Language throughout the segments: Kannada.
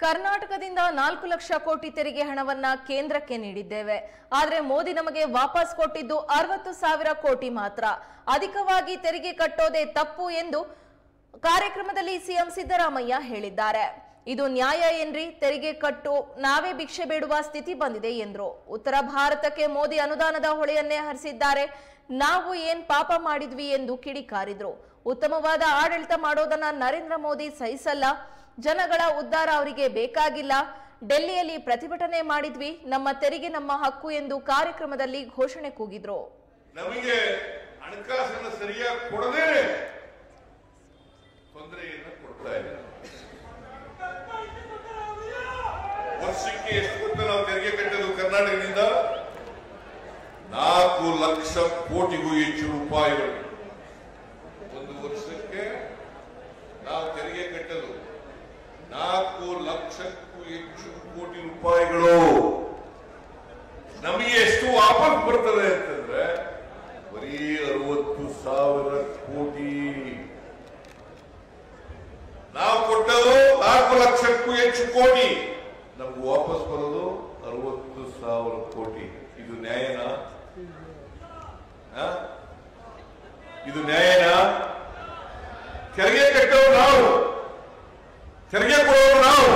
ಕರ್ನಾಟಕದಿಂದ ನಾಲ್ಕು ಲಕ್ಷ ಕೋಟಿ ತೆರಿಗೆ ಹಣವನ್ನ ಕೇಂದ್ರಕ್ಕೆ ನೀಡಿದ್ದೇವೆ ಆದ್ರೆ ಮೋದಿ ನಮಗೆ ವಾಪಸ್ ಕೊಟ್ಟಿದ್ದು ಅರವತ್ತು ಸಾವಿರ ಕೋಟಿ ಮಾತ್ರ ಅಧಿಕವಾಗಿ ತೆರಿಗೆ ಕಟ್ಟೋದೇ ತಪ್ಪು ಎಂದು ಕಾರ್ಯಕ್ರಮದಲ್ಲಿ ಸಿಎಂ ಸಿದ್ದರಾಮಯ್ಯ ಹೇಳಿದ್ದಾರೆ ಇದು ನ್ಯಾಯ ಏನ್ರಿ ತೆರಿಗೆ ಕಟ್ಟು ನಾವೇ ಭಿಕ್ಷೆ ಬೇಡುವ ಸ್ಥಿತಿ ಬಂದಿದೆ ಎಂದ್ರು ಉತ್ತರ ಭಾರತಕ್ಕೆ ಮೋದಿ ಅನುದಾನದ ಹೊಳೆಯನ್ನೇ ಹರಿಸಿದ್ದಾರೆ ನಾವು ಏನ್ ಪಾಪ ಮಾಡಿದ್ವಿ ಎಂದು ಕಿಡಿಕಾರಿದ್ರು ಉತ್ತಮವಾದ ಆಡಳಿತ ಮಾಡೋದನ್ನ ನರೇಂದ್ರ ಮೋದಿ ಸಹಿಸಲ್ಲ ಜನಗಳ ಉದ್ಧಾರ ಅವರಿಗೆ ಬೇಕಾಗಿಲ್ಲ ಡೆಲ್ಲಿಯಲ್ಲಿ ಪ್ರತಿಭಟನೆ ಮಾಡಿದ್ವಿ ನಮ್ಮ ತೆರಿಗೆ ನಮ್ಮ ಹಕ್ಕು ಎಂದು ಕಾರ್ಯಕ್ರಮದಲ್ಲಿ ಘೋಷಣೆ ಕೂಗಿದ್ರು ನಮಗೆ ಹಣಕಾಸನ್ನು ಸರಿಯಾಗಿ ಕೊಡದೇನೆ ತೊಂದರೆಯನ್ನು ಕೊಡ್ತಾ ಇದ್ದಾರೆ ವರ್ಷಕ್ಕೆ ಎಷ್ಟು ಕೊಟ್ಟು ನಾವು ತೆರಿಗೆ ಕಟ್ಟೋದು ಕರ್ನಾಟಕದಿಂದ ನಾಲ್ಕು ಲಕ್ಷ ಕೋಟಿಗೂ ಹೆಚ್ಚು ರೂಪಾಯಿಗಳು ಒಂದು ವರ್ಷಕ್ಕೆ ನಾವು ತೆರಿಗೆ ಕಟ್ಟಲು ನಾಲ್ಕು ಲಕ್ಷಕ್ಕೂ ಹೆಚ್ಚು ಕೋಟಿ ರೂಪಾಯಿಗಳು ನಮಗೆ ಎಷ್ಟು ವಾಪಸ್ ಬರ್ತದೆ ಅಂತಂದ್ರೆ ಬರೀ ಅರವತ್ತು ಸಾವಿರ ಕೋಟಿ ನಾವು ಕೊಟ್ಟದು ನಾಲ್ಕು ಲಕ್ಷಕ್ಕೂ ಹೆಚ್ಚು ಕೋಟಿ ನಮ್ಗೆ ವಾಪಸ್ ಬರೋದು ಅರವತ್ತು ಸಾವಿರ ಕೋಟಿ ಇದು ನ್ಯಾಯನಾ ಆ? ಇದು ನ್ಯಾಯನಾ ತೆರಿಗೆ ಕಟ್ಟೋರು ನಾವು ತೆರಿಗೆ ಕೊಡೋರು ನಾವು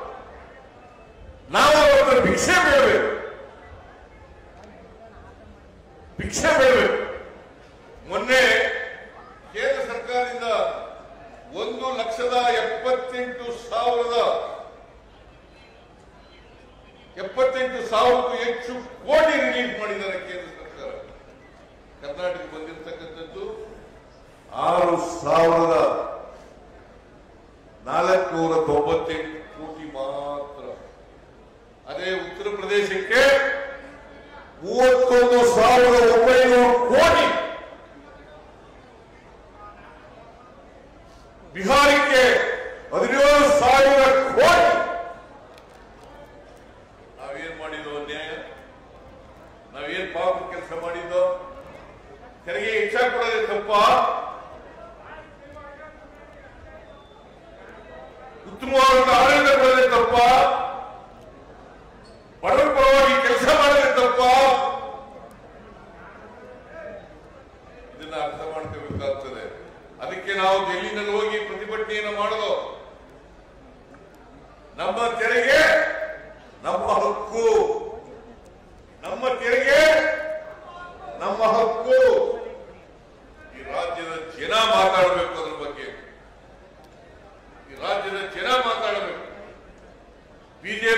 ನಾವು ಅವರ ಭಿಕ್ಷೆ ಬೇಡಬೇಕು ಭಿಕ್ಷೆ ಬೇಡಬೇಕು ಮೊನ್ನೆ ಕೇಂದ್ರ ಸರ್ಕಾರದಿಂದ ಒಂದು ಲಕ್ಷದ ಎಪ್ಪತ್ತೆಂಟು ಸಾವಿರದ ಎಪ್ಪತ್ತೆಂಟು ಸಾವಿರಕ್ಕೂ ಹೆಚ್ಚು ಕೋಟಿ ರಿಲೀಸ್ ಮಾಡಿದ್ದಾರೆ ಕೇಂದ್ರ ಸರ್ಕಾರ ಕರ್ನಾಟಕ ಬಂದಿರತಕ್ಕಂಥದ್ದು ಆರು ಸಾವಿರದ ನಾಲ್ಕುನೂರ ತೊಂಬತ್ತೆಂಟು ಕೋಟಿ ಮಾತ್ರ ಅದೇ ಉತ್ತರ ಪ್ರದೇಶಕ್ಕೆ ಮೂವತ್ತೊಂದು ಸಾವಿರದ ಒಂಬೈನೂರು ಕೋಟಿ ಬಿಹಾರಕ್ಕೆ ಹದಿನೇಳು ಸಾವಿರ ಕೋಟಿ ನಾವೇನ್ ಮಾಡಿದ್ವು ಅನ್ಯಾಯ ನಾವೇನ್ ಪಾಪ ಕೆಲಸ ಮಾಡಿದ್ದೋ ತೆರಿಗೆ ಹೆಚ್ಚಾಗಿ ಕೊಡೋದೇ ತಪ್ಪ ಉತ್ತಮವಾದ ಆಡಳಿತ ಕೊಡೋದೇ ತಪ್ಪ ಬಡವರ ಪರವಾಗಿ ಕೆಲಸ ಮಾಡೋದೇ ತಪ್ಪ ಇದನ್ನ ಅರ್ಥ ಮಾಡ್ಕೋಬೇಕಾಗ್ತದೆ ಅದಕ್ಕೆ ನಾವು ಡೆಲ್ಲಿನಲ್ಲಿ ಹೋಗಿ ಪ್ರತಿಭಟನೆಯನ್ನು ಮಾಡೋದು ನಮ್ಮ ತೆರಿಗೆ ನಮ್ಮ ಹಕ್ಕು ನಮ್ಮ ತೆರಿಗೆ ನಮ್ಮ ಹಕ್ಕು ಈ ರಾಜ್ಯದ ಜನ ಮಾತಾಡಬೇಕು ಅದ್ರ ಬಗ್ಗೆ ಈ ರಾಜ್ಯದ ಜನ ಮಾತಾಡಬೇಕು ಬಿಜೆಪಿ